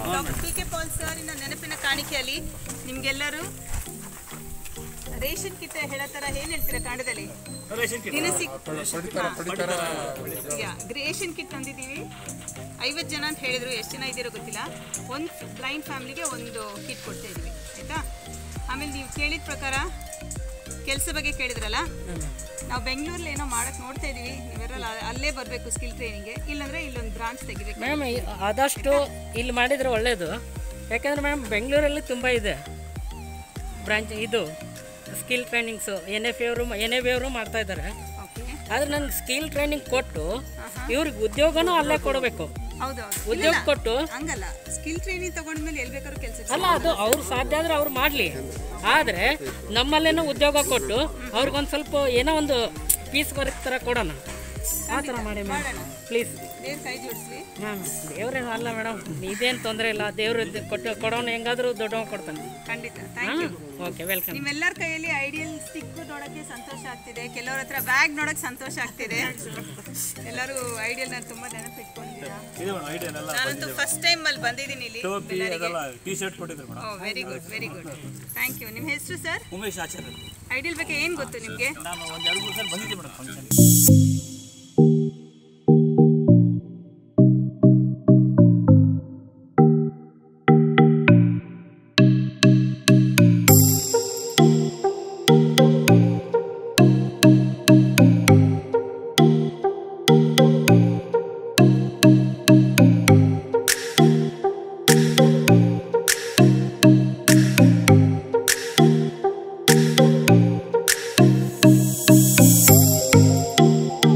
doctor P K Pal ಸರಿನ ನೆನಪಿನ ಕಾಣಿಕೆಯಲ್ಲಿ ನಿಮ್ಗೆಲ್ಲರೂ ರೇಷನ್ ಕಿಟ್ ಹೇಳೋ ಥರ ಏನ್ ಹೇಳ್ತೀರಾ ಕಾಂಡದಲ್ಲಿ ದಿನಸಿ ಯಾ, ರೇಷನ್ ಕಿಟ್ ತಂದಿದ್ದೀವಿ ಐವತ್ತು ಜನ ಅಂತ ಹೇಳಿದ್ರು ಎಷ್ಟು ಜನ ಇದ್ದೀರೋ ಗೊತ್ತಿಲ್ಲ ಒಂದು ಬ್ಲೈಂಡ್ ಫ್ಯಾಮಿಲಿಗೆ ಒಂದು ಕಿಟ್ ಕೊಡ್ತಾ ಇದ್ವಿ ಆಯ್ತಾ ಆಮೇಲೆ ನೀವು ಕೇಳಿದ ಪ್ರಕಾರ ಕೆಲಸ ಬಗ್ಗೆ ಕೇಳಿದ್ರಲ್ಲ ನಾವು ಬೆಂಗಳೂರಲ್ಲಿ ಏನೋ ಮಾಡಕ್ ನೋಡ್ತಾ ಇದೀವಿ ನೀವೆಲ್ಲ ಅಲ್ಲೇ ಬರಬೇಕು ಸ್ಕಿಲ್ ಟ್ರೈನಿಂಗ್ಗೆ ಇಲ್ಲಾಂದ್ರೆ ಇಲ್ಲೊಂದು ಬ್ರಾಂಚ್ ತೆಗಿಬೇಕು ಮ್ಯಾಮ್ ಆದಷ್ಟು ಇಲ್ಲಿ ಮಾಡಿದರೆ ಒಳ್ಳೆಯದು ಯಾಕಂದರೆ ಮ್ಯಾಮ್ ಬೆಂಗಳೂರಲ್ಲಿ ತುಂಬ ಇದೆ ಬ್ರಾಂಚ್ ಇದು ಸ್ಕಿಲ್ ಟ್ರೈನಿಂಗ್ಸು ಎನ್ ಎಫ್ ಅವರು ಎನ್ ಎ ಬಿ ಅವರು ಮಾಡ್ತಾ ಇದ್ದಾರೆ ಓಕೆ ಆದರೆ ನನಗೆ ಸ್ಕಿಲ್ ಟ್ರೈನಿಂಗ್ ಕೊಟ್ಟು ಇವ್ರಿಗೆ ಉದ್ಯೋಗನೂ ಅಲ್ಲೇ ಕೊಡಬೇಕು ಹೌದೌದು ಉದ್ಯೋಗ ಕೊಟ್ಟು ಹಂಗಲ್ಲ ಸ್ಕಿಲ್ ಟ್ರೈನಿಂಗ್ ತಗೊಂಡ್ಮೇಲೆ ಎಲ್ಲಿ ಬೇಕಾದ್ರೂ ಕೆಲಸ ಅಲ್ಲ ಅದು ಅವ್ರು ಸಾಧ್ಯ ಆದರೆ ಅವ್ರು ಮಾಡಲಿ ಆದರೆ ನಮ್ಮಲ್ಲೇನೋ ಉದ್ಯೋಗ ಕೊಟ್ಟು ಅವ್ರಿಗೊಂದು ಸ್ವಲ್ಪ ಏನೋ ಒಂದು ಪೀಸ್ ವರ್ಕ್ ಥರ ಕೊಡೋಣ ಆ ಥರ ಮಾಡಿ ಮ್ಯಾಮ್ ಪ್ಲೀಸ್ ದೇವ್ರ ಕೈ ಜೋಡಿಸ್ಲಿ ಮ್ಯಾಮ್ ದೇವ್ರೇನು ಅಲ್ಲ ಮೇಡಮ್ ಇದೇನು ತೊಂದರೆ ಇಲ್ಲ ದೇವ್ರು ಕೊಟ್ಟು ಕೊಡೋನು ಹೆಂಗಾದ್ರೂ ದೊಡ್ಡವ ಕೊಡ್ತಾನೆ ಖಂಡಿತ ಥ್ಯಾಂಕ್ ಯು ಓಕೆ ವೆಲ್ಕಮ್ ನಿಮ್ಮೆಲ್ಲರ ಕೈಯಲ್ಲಿ ಐಡಿಯಲ್ ಸ್ಟಿಕ್ ನೋಡಕ್ಕೆ ಸಂತೋಷ ಆಗ್ತಿದೆ ಕೆಲವ್ರ ಹತ್ರ ಬ್ಯಾಗ್ ನೋಡಕ್ ಸಂತೋಷ ಆಗ್ತಿದೆ ಎಲ್ಲರೂ ಐಡಿಯಲ್ ನಾನು ತುಂಬಾ ನೆನಪಿಟ್ಕೊಂಡಿದ್ದೀರಾ ಇದೆ ಮೇಡಮ್ ಐಡಿಯಾ ಎಲ್ಲ ನಾನಂತೂ ಫಸ್ಟ್ ಟೈಮ್ ಅಲ್ಲಿ ಬಂದಿದ್ದೀನಿ ಇಲ್ಲಿ ಟೋಪಿ ಅದೆಲ್ಲ ಟಿ ಶರ್ಟ್ ಕೊಟ್ಟಿದ್ರು madam oh very good very good thank you ನಿಮ್ಮ ಹೆಸರು ಸರ್ ಉಮೇಶ್ ಆಚಾರ್ಯ ಐಡಿಯಲ್ ಬಗ್ಗೆ ಏನು ಗೊತ್ತು ನಿಮಗೆ ನಾನು ಒಂದು ಎರಡು ಮೂರು ಸಲ ಬಂದಿದ್ದೆ ಮೇಡಮ್ ಫಂಕ್ಷನ್ ಓಕೆ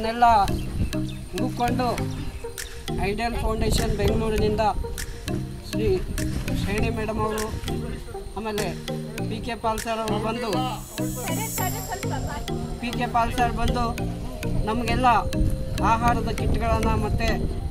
ಅವನ್ನೆಲ್ಲ ಹುಡುಕೊಂಡು ಐಡಿಯಲ್ ಫೌಂಡೇಶನ್ ಬೆಂಗಳೂರಿನಿಂದ ಶ್ರೀ ಶ್ರೇಣಿ ಮೇಡಮ್ ಅವರು ಆಮೇಲೆ ಪಿ ಕೆ ಪಾಲ್ ಸರ್ ಅವರು ಬಂದು ಪಿ ಕೆ ಪಾಲ್ ಸರ್ ಬಂದು ನಮಗೆಲ್ಲ ಆಹಾರದ ಕಿಟ್ಗಳನ್ನು ಮತ್ತು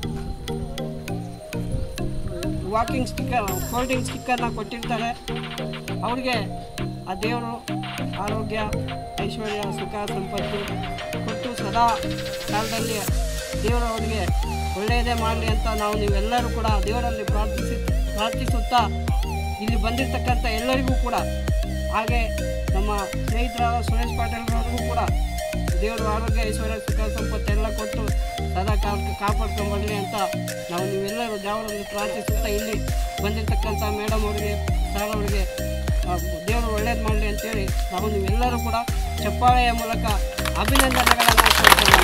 ವಾಕಿಂಗ್ ಸ್ಟಿಕ್ಕರ್ ಫೋಲ್ಡಿಂಗ್ ಸ್ಟಿಕ್ಕರ್ನ ಕೊಟ್ಟಿರ್ತಾರೆ ಅವ್ರಿಗೆ ಆ ದೇವರು ಆರೋಗ್ಯ ಐಶ್ವರ್ಯ ಸುಖ ಸಂಪತ್ತು ಕೊಟ್ಟು ಸದಾ ಕಾಲದಲ್ಲಿ ದೇವರು ಅವರಿಗೆ ಒಳ್ಳೆಯದೇ ಮಾಡಲಿ ಅಂತ ನಾವು ನೀವೆಲ್ಲರೂ ಕೂಡ ದೇವರಲ್ಲಿ ಪ್ರಾರ್ಥಿಸಿ ಪ್ರಾರ್ಥಿಸುತ್ತಾ ಇಲ್ಲಿ ಬಂದಿರತಕ್ಕಂಥ ಎಲ್ಲರಿಗೂ ಕೂಡ ಹಾಗೆ ನಮ್ಮ ಸ್ನೇಹಿತರಾದ ಸುರೇಶ್ ಪಾಟೀಲ್ರವ್ರಿಗೂ ಕೂಡ ದೇವರು ಆರೋಗ್ಯ ಐಶ್ವರ್ಯ ಸುಖ ಸಂಪತ್ತು ಎಲ್ಲ ಕೊಟ್ಟು ಸದಾ ಕಾಲ ಕಾಪಾಡ್ಕೊಂಬರಲಿ ಅಂತ ನಾವು ನೀವೆಲ್ಲರೂ ದೇವರಲ್ಲಿ ಪ್ರಾರ್ಥಿಸುತ್ತಾ ಇಲ್ಲಿ ಬಂದಿರತಕ್ಕಂಥ ಮೇಡಮ್ ಅವರಿಗೆ ಸರ್ ಅವರಿಗೆ ಆ, ದೇವರು ಒಳ್ಳೇದು ಮಾಡಲಿ ಅಂತೇಳಿ ನಾವು ನೀವೆಲ್ಲರೂ ಕೂಡ ಚಪ್ಪಾಳೆಯ ಮೂಲಕ ಅಭಿನಂದನೆಗಳನ್ನು ಕೊಡ್ತೇವೆ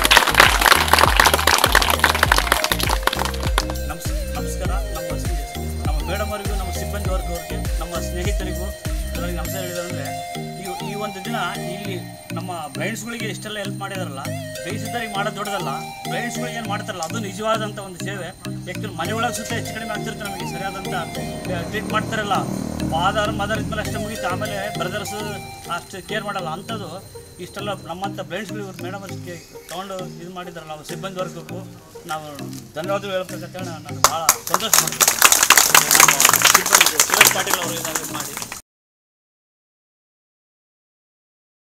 ನಮಸ್ ನಮಸ್ಕಾರ ನಮ್ಮ ಸಿ- ನಮ್ಮ ಮೇಡಮ್ ಅವರಿಗೂ ನಮ್ಮ ಸಿಬ್ಬಂದಿ ವರ್ಗವ್ರಿಗೆ ನಮ್ಮ ಸ್ನೇಹಿತರಿಗೂ ಎಲ್ಲರಿಗೂ ನಮಸ್ಕಾರ ಹೇಳಿದ್ರೆ ಈ ಈ ಒಂದು ದಿನ ಇಲ್ಲಿ ನಮ್ಮ ಬ್ರೈಂಡ್ಸ್ಗಳಿಗೆ ಎಷ್ಟೆಲ್ಲ ಹೆಲ್ಪ್ ಮಾಡಿದಾರಲ್ಲ ಬೇಯಿಸಿದ್ದರಿಗೆ ಮಾಡೋದು ದೊಡ್ಡದಲ್ಲ ಬ್ರೈಂಡ್ಸ್ಗಳಿಗೆ ಏನು ಮಾಡ್ತಾರಲ್ಲ ಅದು ನಿಜವಾದಂಥ ಒಂದು ಸೇವೆ ಯಾಕಂದ್ರೆ ಮನೆಯೊಳಗೆ ಸುತ್ತ ಹೆಚ್ಚು ಕಡಿಮೆ ಆಗ್ತಿರುತ್ತೆ ನಮಗೆ ಸರಿಯಾದಂಥ ಟ್ರೀಟ್ ಮಾಡ್ತಾರಲ್ಲ ಫಾದರ್ ಮದರ್ ಇದ್ಮೇಲೆ ಅಷ್ಟೇ ಮುಗೀತು ಆಮೇಲೆ ಬ್ರದರ್ಸ್ ಅಷ್ಟು ಕೇರ್ ಮಾಡಲ್ಲ ಅಂಥದ್ದು ಇಷ್ಟೆಲ್ಲ ನಮ್ಮಂಥ ಬ್ರೈಂಡ್ಸ್ಗಳು ಮೇಡಮ್ ಅಷ್ಟಕ್ಕೆ ತೊಗೊಂಡು ಇದು ಮಾಡಿದಾರಲ್ಲ ಅವ್ರ ಸಿಬ್ಬಂದಿ ವರ್ಗಕ್ಕೂ ನಾವು ಧನ್ಯವಾದಗಳು ಹೇಳ್ಬೇಕಂತೇಳಿ ನಾನು ಭಾಳ ಸಂತೋಷ ಮಾಡ್ತೀನಿ ನಮ್ಮ ಸಿಬ್ಬಂದಿ ಸುರೇಶ್ ಪಾಟೀಲ್ ಅವರು ಇದನ್ನು ಮಾಡಿ